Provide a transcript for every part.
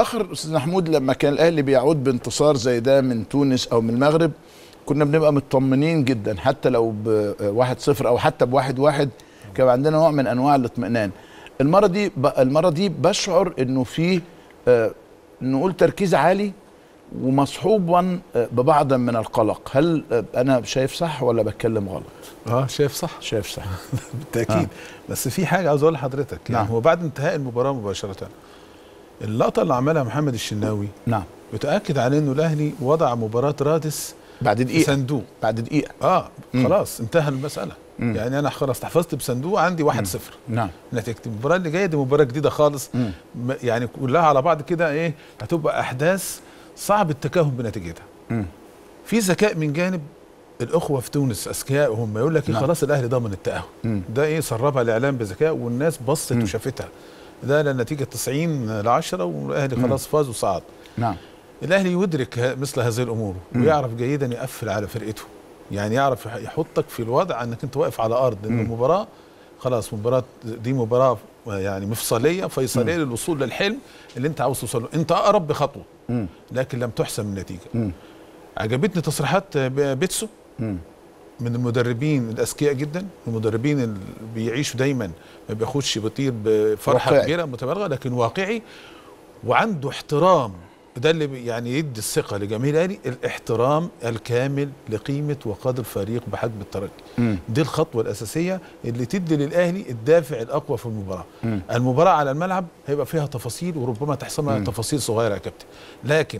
الاخر استاذ محمود لما كان الاهلي بيعود بانتصار زي ده من تونس او من المغرب كنا بنبقى مطمنين جدا حتى لو بواحد صفر او حتى بواحد واحد كان عندنا نوع من انواع الاطمئنان المره دي ب- المره دي بشعر انه في آه، نقول تركيز عالي ومصحوبا آه، ببعض من القلق هل آه، انا شايف صح ولا بتكلم غلط اه شايف صح شايف صح بالتاكيد آه. آه. بس في حاجه عاوز اقول لحضرتك يعني نعم. هو بعد انتهاء المباراه مباشره اللقطه اللي عملها محمد الشناوي نعم بتاكد على انه الاهلي وضع مباراه رادس بعد في دقيقه صندوق بعد دقيقه اه مم. خلاص انتهى المساله مم. يعني انا خلاص احتفظت بصندوق عندي 1 0 نعم نتيجه المباراه اللي جايه دي مباراه جديده خالص مم. م- يعني كلها على بعض كده ايه هتبقى احداث صعب التكهن بنتيجتها مم. في ذكاء من جانب الاخوه في تونس اذكياء هم يقول لك إيه نعم. خلاص الاهلي ضمن التاهل مم. ده ايه سربها الاعلام بذكاء والناس بصت مم. وشافتها ده لنتيجه 90 ل 10 والاهلي مم. خلاص فاز وصعد نعم الاهلي يدرك ه- مثل هذه الامور مم. ويعرف جيدا يقفل على فرقته يعني يعرف يح- يحطك في الوضع انك انت واقف على ارض ان مم. المباراه خلاص مباراه دي مباراه يعني مفصليه فيصليه للوصول للحلم اللي انت عاوز توصل له انت اقرب بخطوه مم. لكن لم تحسم النتيجه مم. عجبتني تصريحات ب- بيتسو مم. من المدربين الاذكياء جدا المدربين اللي بيعيشوا دايما ما بياخدش بيطير بفرحه واقعي. كبيره متبالغه لكن واقعي وعنده احترام ده اللي بي- يعني يدي الثقه لجماهير الاهلي الاحترام الكامل لقيمه وقدر فريق بحجم الترجي مم. دي الخطوه الاساسيه اللي تدي للاهلي الدافع الاقوى في المباراه مم. المباراه على الملعب هيبقى فيها تفاصيل وربما تحسمها مم. تفاصيل صغيره يا كابتن لكن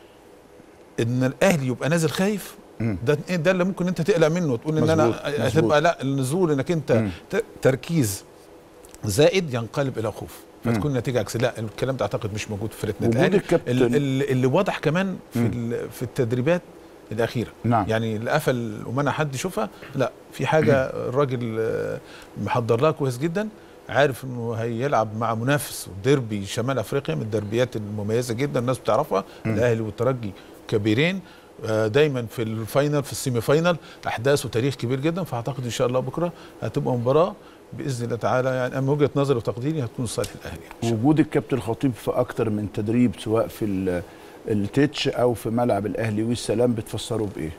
ان الاهلي يبقى نازل خايف مم. ده إيه ده اللي ممكن انت تقلق منه وتقول ان انا مظبوط، مظبوط. هتبقى لا النزول انك انت مم. ت- تركيز زائد ينقلب الى خوف مم. فتكون النتيجه عكس لا الكلام ده اعتقد مش موجود في فرقتنا وجود الاهلي الكابتن- ال- ال- اللي واضح كمان في مم. ال- في التدريبات الاخيره نعم يعني اللي قفل ومنع حد يشوفها لا في حاجه الراجل آه، محضر لها كويس جدا عارف انه هيلعب مع منافس ديربي شمال افريقيا من الدربيات المميزه جدا الناس بتعرفها مم. الاهلي والترجي كبيرين آه، دايما في الفاينل في السيمي فاينل احداث وتاريخ كبير جدا فاعتقد ان شاء الله بكره هتبقى مباراه باذن الله تعالى يعني انا من وجهه نظري وتقديري هتكون صالح الاهلي يعني. إن شاء الله. وجود الكابتن الخطيب في اكتر من تدريب سواء في ال- التتش او في ملعب الاهلي والسلام بتفسره بايه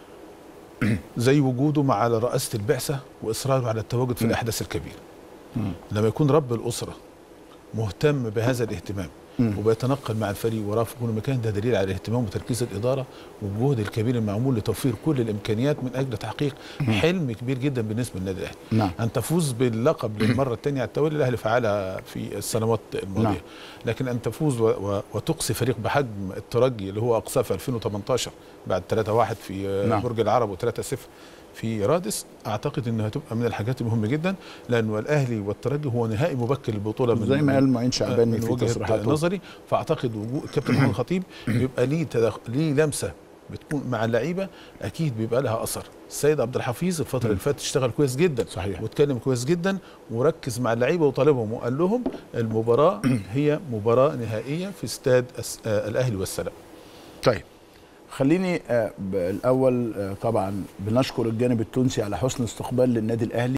زي وجوده مع رئاسه البعثه واصراره على التواجد في مم. الاحداث الكبيره مم. لما يكون رب الاسره مهتم بهذا الاهتمام مم. وبيتنقل مع الفريق وراه في كل مكان ده دليل على الاهتمام وتركيز الاداره والجهد الكبير المعمول لتوفير كل الامكانيات من اجل تحقيق حلم كبير جدا بالنسبه للنادي الاهلي نعم ان تفوز باللقب للمره الثانيه على التوالي الاهلي فعلها في السنوات الماضيه نعم. لكن ان تفوز و و وتقصي فريق بحجم الترجي اللي هو اقصاه في 2018 بعد 3-1 في آه، نعم. برج العرب و3-0 في رادس اعتقد انها هتبقى من الحاجات المهمه جدا لانه الاهلي والترجي هو نهائي مبكر للبطوله من زي ما قال معين شعبان من في وجهه تصريحاته نظري فاعتقد وجود الكابتن محمود الخطيب بيبقى ليه تدخ... ليه لمسه بتكون مع اللعيبه اكيد بيبقى لها اثر السيد عبد الحفيظ الفتره اللي فاتت اشتغل كويس جدا صحيح. واتكلم كويس جدا وركز مع اللعيبه وطالبهم وقال لهم المباراه هي مباراه نهائيه في استاد أس... آه الاهلي والسلام طيب خليني آه، ب- الاول آه، طبعا بنشكر الجانب التونسي على حسن استقبال للنادي الاهلي